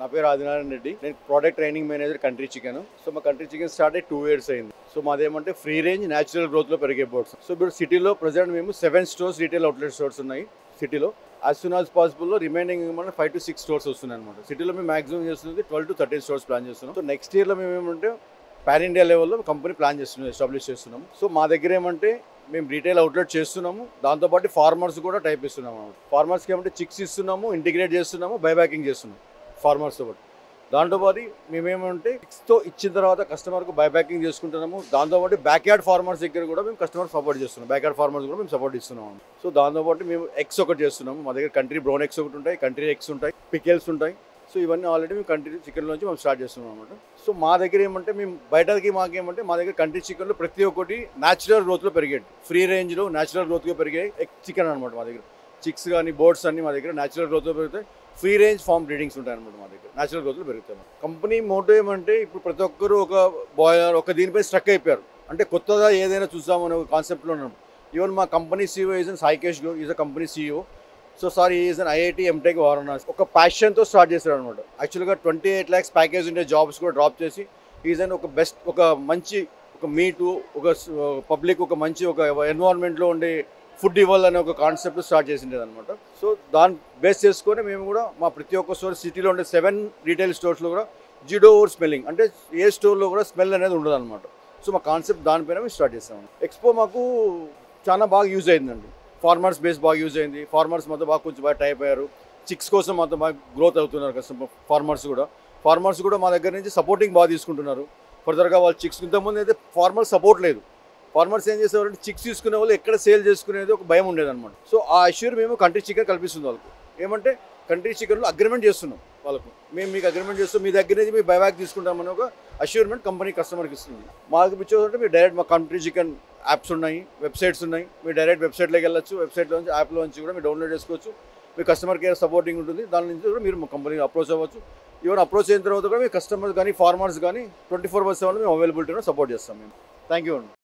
నా పేరు ఆదినారాయణ రెడ్డి నేను product training manager country chicken so మా కంట్రీ చికెన్ స్టార్ట్ అయ్యి టూ ఇయర్స్ అయింది సో మాదేమంటే ఫ్రీ రేంజ్ న్యాచురల్ గ్రోత్లో పెరిగే బోర్డ్స్ సో ఇప్పుడు సిటీలో ప్రజెంట్ మేము seven stores retail outlet stores ఉన్నాయి సిటీలో యాజ్ సూన్ యాజ్ పాసిబుల్లో రిమైనింగ్ మన ఫైవ్ టు సిక్స్ స్టోర్స్ వస్తున్నాయి అనమాట సిటీలో మేము మాక్సిమం చేస్తుంది twelve to thirteen stores plan చేస్తున్నాం సో నెక్స్ట్ ఇయర్లో మేము ఏమంటే పాన్ ఇండియా లెవెల్లో కంపెనీ ప్లాన్ చేస్తున్నాం ఎస్టాబ్లిష్ చేస్తున్నాం సో మా దగ్గర ఏమంటే మేము రీటైల్ అవుట్లెట్ చేస్తున్నాము దాంతోపాటు ఫార్మర్స్ కూడా టైప్ ఇస్తున్నాము ఫార్మర్స్కి ఏమంటే చిక్స్ ఇస్తున్నాము ఇంటిగ్రేట్ చేస్తున్నాము బైబ్యాకింగ్ చేస్తున్నాం ఫార్మర్స్తో పాటు దాంతోపాటు మేమేమంటే చిక్స్తో ఇచ్చిన తర్వాత కస్టమర్కు బైబ్యాకింగ్ చేసుకుంటున్నాము దాంతోపాటు బ్యాక్ యార్డ్ ఫార్మర్స్ దగ్గర కూడా మేము కస్టమర్ సపోర్ట్ చేస్తున్నాం బ్యాక్ యార్డ్ ఫార్మర్స్ కూడా మేము సపోర్ట్ ఇస్తున్నాము సో దాంతోపాటు మేము ఎగ్స్ ఒకటి చేస్తున్నాము మా దగ్గర కంట్రీ బ్రౌన్ ఎగ్స్ ఒకటి ఉంటాయి కంట్రీ ఎగ్స్ ఉంటాయి పికెల్స్ ఉంటాయి సో ఇవన్నీ ఆల్రెడీ మేము కంట్రీ చికెన్ నుంచి మేము స్టార్ట్ చేస్తున్నాం అనమాట సో మా దగ్గర ఏమంటే మేము బయటకి మాకేమంటే మా దగ్గర కంట్రీ చికెన్లో ప్రతి ఒక్కటి న్యాచురల్ గ్రోత్లో పెరిగేది ఫ్రీ రేంజ్లో న్యాచురల్ గ్రోత్గా పెరిగే ఎగ్ చికెన్ అనమాట మా దగ్గర చిక్స్ కానీ బోర్డ్స్ అన్ని మా దగ్గర న్యాచురల్ గ్రోత్లో పెరుగుతాయి ఫ్రీ రేంజ్ ఫార్మ్ బ్రీడింగ్స్ ఉంటాయి అనమాట మా దగ్గర న్యాచురల్ గ్రోత్లో పెరుగుతాయి కంపెనీ మోటో ఏమంటే ఇప్పుడు ప్రతి ఒక్కరు ఒక బాయిలర్ ఒక దీనిపై స్ట్రక్ అయిపోయారు అంటే కొత్తగా ఏదైనా చూద్దామనే ఒక కాన్సెప్ట్లో ఉన్నాం ఈవెన్ మా కంపెనీ సీఈఓ ఈజ్ సాయికేష్ గో is a company CEO so sir is an IIT MTech Varanasi ఒక ప్యాషన్తో స్టార్ట్ చేశారు అనమాట యాక్చువల్గా ట్వంటీ ఎయిట్ ల్యాక్స్ ప్యాకేజ్ ఉండే జాబ్స్ కూడా డ్రాప్ చేసి ఈజ్ అన్ ఒక బెస్ట్ ఒక మంచి ఒక మీటు ఒక పబ్లిక్ ఒక మంచి ఒక ఎన్వైర్న్మెంట్లో ఉండే ఫుడ్ ఇవ్వాలనే ఒక కాన్సెప్ట్ స్టార్ట్ చేసిండేది అనమాట సో దాన్ని బేస్ చేసుకొని మేము కూడా మా ప్రతి ఒక్క స్టోర్ సిటీలో ఉండే సెవెన్ రీటైల్ స్టోర్స్లో కూడా జీడో ఓవర్ స్మెల్లింగ్ అంటే ఏ స్టోర్లో కూడా స్మెల్ అనేది ఉండదు అనమాట సో మా కాన్సెప్ట్ దానిపైన మేము స్టార్ట్ చేస్తాము ఎక్స్పో మాకు చాలా బాగా యూజ్ అయిందండి ఫార్మర్స్ బేస్ బాగా యూజ్ అయింది ఫార్మర్స్ మాతో బాగా కొంచెం బాగా టైప్ అయ్యారు చిక్స్ కోసం మాతో బాగా గ్రోత్ అవుతున్నారు కస్టమర్ ఫార్మర్స్ కూడా ఫార్మర్స్ కూడా మా దగ్గర నుంచి సపోర్టింగ్ బాగా తీసుకుంటున్నారు ఫర్దర్గా వాళ్ళు చిక్స్ ఇంతకుముందు అయితే ఫార్మర్ సపోర్ట్ లేదు ఫార్మర్స్ ఏం చేసేవారంటే చిక్స్ తీసుకునే వాళ్ళు ఎక్కడ సేల్ చేసుకునేది ఒక భయం ఉండేదన్నమాట సో ఆ అష్యూర్ మేము కంట్రీ చికెన్ కల్పిస్తుంది వాళ్ళకు ఏమంటే కంట్రీ చికెన్లో అగ్రిమెంట్ చేస్తున్నాం వాళ్ళకు మేము మీకు అగ్రిమెంట్ చేస్తాం మీ దగ్గర నుంచి మీ బైబ్యాక్ తీసుకుంటామని ఒక అష్యూర్మెంట్ కంపెనీ కస్టమర్కి ఇస్తుంది మాకు పిచ్చోదంటే మీరు డైరెక్ట్ మా కంట్రీ చికెన్ యాప్స్ ఉన్నాయి వెబ్సైట్స్ ఉన్నాయి మీరు డైరెక్ట్ వెబ్సైట్లోకి వెళ్ళొచ్చు వెబ్సైట్లో నుంచి యాప్లో నుంచి కూడా మీరు డౌన్లోడ్ చేసుకోవచ్చు మీ కస్టమర్ కేర్ సపోర్టింగ్ ఉంటుంది దాని నుంచి కూడా మీరు మా కంపెనీకి అప్రోచ్ అవ్వచ్చు ఈవెన్ అప్రోచ్ అయిన తర్వాత కూడా మీ కస్టమర్స్ కానీ ఫార్మర్స్ కానీ ట్వంటీ ఫోర్ బై సెవెన్ మేము అవైలబిలిటీలో సపోర్ట్ చేస్తాం మేము థ్యాంక్ యూ అండి